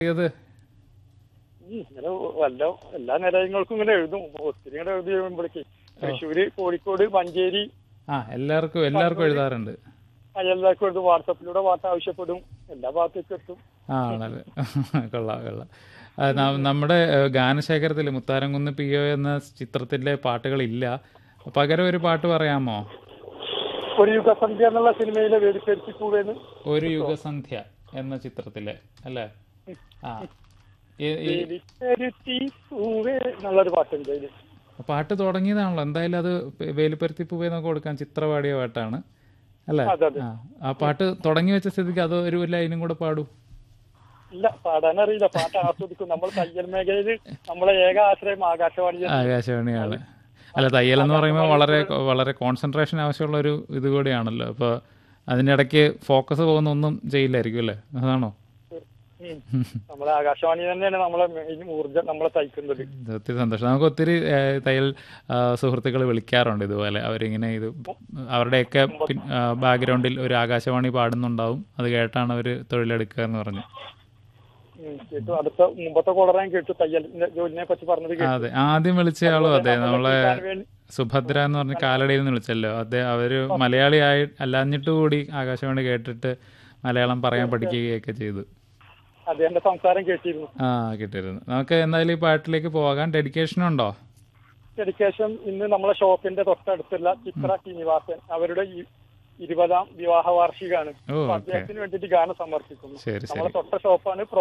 ഇത് ഉം, ഇങ്ങനെ വല്ല എല്ലാ നിലയങ്ങൾക്കും ഇങ്ങനെ എഴുതും ഒത്തിരി ഇങ്ങനെ എഴുതി കഴിയുമ്പോഴേക്ക് തൃശ്ശൂര് കോഴിക്കോട് മഞ്ചേരി ആ എല്ലാവർക്കും എല്ലാവർക്കും എഴുതാറുണ്ട് ആ, എല്ലാവർക്കും എഴുതും വാട്സപ്പിലൂടെ പാട്ട് ആവശ്യപ്പെടും എല്ലാ ഭാഗത്തേക്കും എത്തും ആ ആണല്ലേ കൊള്ളാം കൊള്ളാം ആ, ന- നമ്മുടെ ഏഹ്, ഗാനശേഖരത്തിൽ മുത്താരംകുന്ന് പി ഒ എന്ന ചിത്രത്തിലെ പാട്ടുകളില്ല പകരം ഒരു പാട്ട് പറയാമോ ഒരു യുഗസന്ധ്യ എന്നുള്ള സിനിമയിലെ വേദിപ്പെടുത്തി പൂവേന്ന് ഒരു യുഗസന്ധ്യ എന്ന ചിത്രത്തിലെ അല്ലേ ആ ഈ- ഈ വേദിപ്പെടുത്തി പൂവേ എന്നുള്ളൊരു പാട്ടുണ്ട് അതില് പാട്ട് തുടങ്ങിയതാണല്ലോ എന്തായാലും അത് വേലിപ്പരുത്തി പൂവേ എന്നൊക്കെ കൊടുക്കാൻ ചിത്ര പാടിയ പാട്ടാണ് അല്ലേ അതെ അതെ ആ ആ പാട്ട് തുടങ്ങി വെച്ച സ്ഥിതിക്ക് അത് ഒരു ലൈനും കൂടെ പാടൂ ഇല്ല പാടാൻ അറിയില്ല പാട്ട് ആസ്വദിക്കും നമ്മൾ തയ്യൽ മേഖലയിൽ നമ്മളെ ഏക ആശ്രയം ആകാശവാണി ആകാശവാണിയാണ് അല്ല തയ്യൽ എന്ന് പറയുമ്പോൾ വളരെ വളരെ കോൺസെൻട്രേഷൻ ആവശ്യമുള്ള ഒരു ഇത് കൂടിയാണല്ലോ അപ്പോൾ അതിനിടയ്ക്ക് ഫോക്കസ് പോകുന്ന ഒന്നും ചെയ്യില്ലായിരിക്കും അല്ലേ അതാണോ ഉം. നമ്മളെ ആകാശവാണി തന്നെയാണ് നമ്മളെ മെയിൻ ഊർജ്ജം നമ്മളെ തയ്ക്കുന്നത് ഒത്തിരി സന്തോഷം നമുക്ക് ഒത്തിരി ഏഹ്, തയ്യൽ സുഹൃത്തുക്കൾ വിളിക്കാറുണ്ട് ഇതുപോലെ അവരിങ്ങനെ ഇത് അവരുടെയൊക്കെ ബാക്ക്ഗ്രൗണ്ടിൽ ഒരു ആകാശവാണി പാടുന്നുണ്ടാവും അത് കേട്ടാണ് അവർ തൊഴിലെടുക്കുക എന്ന് പറഞ്ഞു ഉം. കേട്ടു അടുത്ത മുമ്പത്തെ കോളറാൻ കേട്ടു തയ്യലിന്റെ ജോലിനെ പറ്റി പറഞ്ഞത് കേട്ടു അതെ ആദ്യം വിളിച്ചയാളും അതെ നമ്മളെ കേൾക്കാൻ വേണ്ടി- സുഭദ്ര എന്ന് പറഞ്ഞ കാലടിയിൽ നിന്ന് വിളിച്ചല്ലോ അതെ അവര് മലയാളിയായി അല്ലാഞ്ഞിട്ട് കൂടി ആകാശവാണി കേട്ടിട്ട് മലയാളം പറയാൻ പഠിക്കുകയൊക്കെ ചെയ്തു അദ്ദേഹത്തിന്റെ സംസാരം കേട്ടിരുന്നു ആ കിട്ടിയിരുന്നു നമുക്ക് എന്തായാലും ഈ പാട്ടിലേക്ക് പോകാൻ ഡെഡിക്കേഷൻ ഉണ്ടോ ഡെഡിക്കേഷൻ ഇന്ന് നമ്മളെ ഷോപ്പിന്റെ തൊട്ടടുത്തുള്ള ചിത്ര ശ്രീനിവാസൻ അവരുടെ ഈ ഇരുപതാം വിവാഹ വാർഷികമാണ് ഓ അപ്പൊ ഓക്കെ അദ്ദേഹത്തിന് വേണ്ടിയിട്ട് ഗാനം സമർപ്പിക്കുന്നു ശരി നമ്മളെ ശരി തൊട്ട ഷോപ്പാണ്